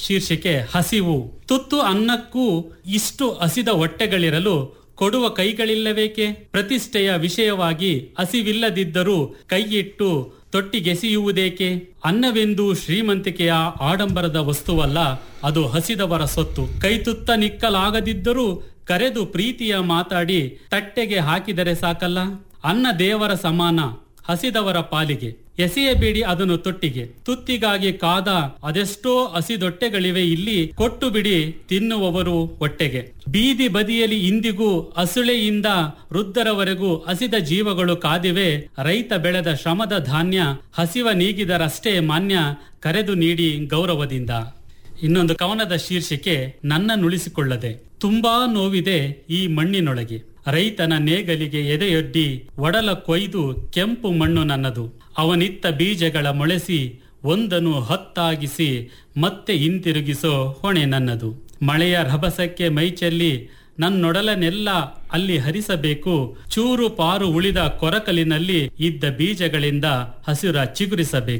ಶೀರ್ಷಿಕೆ ಹಸಿವು ತುತ್ತು ಅನ್ನಕ್ಕೂ ಇಷ್ಟು ಹಸಿದ ಹೊಟ್ಟೆಗಳಿರಲು ಕೊಡುವ ಕೈಗಳಿಲ್ಲವೇಕೆ ಪ್ರತಿಷ್ಠೆಯ ವಿಷಯವಾಗಿ ಹಸಿವಿಲ್ಲದಿದ್ದರೂ ಕೈಯಿಟ್ಟು ತೊಟ್ಟಿಗೆಸೆಯುವುದೇಕೆ ಅನ್ನವೆಂದು ಶ್ರೀಮಂತಿಕೆಯ ಆಡಂಬರದ ವಸ್ತುವಲ್ಲ ಅದು ಹಸಿದವರ ಸೊತ್ತು ಕೈತುತ್ತ ನಿಕ್ಕಲಾಗದಿದ್ದರೂ ಕರೆದು ಪ್ರೀತಿಯ ಮಾತಾಡಿ ತಟ್ಟೆಗೆ ಹಾಕಿದರೆ ಸಾಕಲ್ಲ ಅನ್ನ ದೇವರ ಸಮಾನ ಹಸಿದವರ ಪಾಲಿಗೆ ಎಸೆಯಬೇಡಿ ಅದನ್ನು ತೊಟ್ಟಿಗೆ ತುತ್ತಿಗಾಗಿ ಕಾದ ಅದೆಷ್ಟೋ ಹಸಿದೊಟ್ಟೆಗಳಿವೆ ಇಲ್ಲಿ ಕೊಟ್ಟು ಬಿಡಿ ತಿನ್ನುವವರು ಹೊಟ್ಟೆಗೆ ಬೀದಿ ಬದಿಯಲ್ಲಿ ಇಂದಿಗೂ ಹಸುಳೆಯಿಂದ ವೃದ್ಧರವರೆಗೂ ಹಸಿದ ಜೀವಗಳು ಕಾದಿವೆ ರೈತ ಬೆಳೆದ ಶ್ರಮದ ಧಾನ್ಯ ಹಸಿವ ನೀಗಿದರಷ್ಟೇ ಮಾನ್ಯ ಕರೆದು ನೀಡಿ ಗೌರವದಿಂದ ಇನ್ನೊಂದು ಕವನದ ಶೀರ್ಷಿಕೆ ನನ್ನ ನುಳಿಸಿಕೊಳ್ಳದೆ ತುಂಬಾ ನೋವಿದೆ ಈ ಮಣ್ಣಿನೊಳಗೆ ರೈತನ ನೇಗಲಿಗೆ ಎದೆಯೊಡ್ಡಿ ಒಡಲ ಕೊಯ್ದು ಕೆಂಪು ಮಣ್ಣು ನನ್ನದು ಅವನಿತ್ತ ಬೀಜಗಳ ಮೊಳೆಸಿ ಒಂದನ್ನು ಹತ್ತಾಗಿಸಿ ಮತ್ತೆ ಹಿಂತಿರುಗಿಸೋ ಹೊಣೆ ನನ್ನದು ಮಳೆಯ ರಭಸಕ್ಕೆ ಮೈಚೆಲ್ಲಿ ನನ್ನೊಡಲನೆಲ್ಲ ಅಲ್ಲಿ ಹರಿಸಬೇಕು ಚೂರು ಪಾರು ಉಳಿದ ಕೊರಕಲಿನಲ್ಲಿ ಇದ್ದ ಬೀಜಗಳಿಂದ ಹಸಿರ ಚಿಗುರಿಸಬೇಕು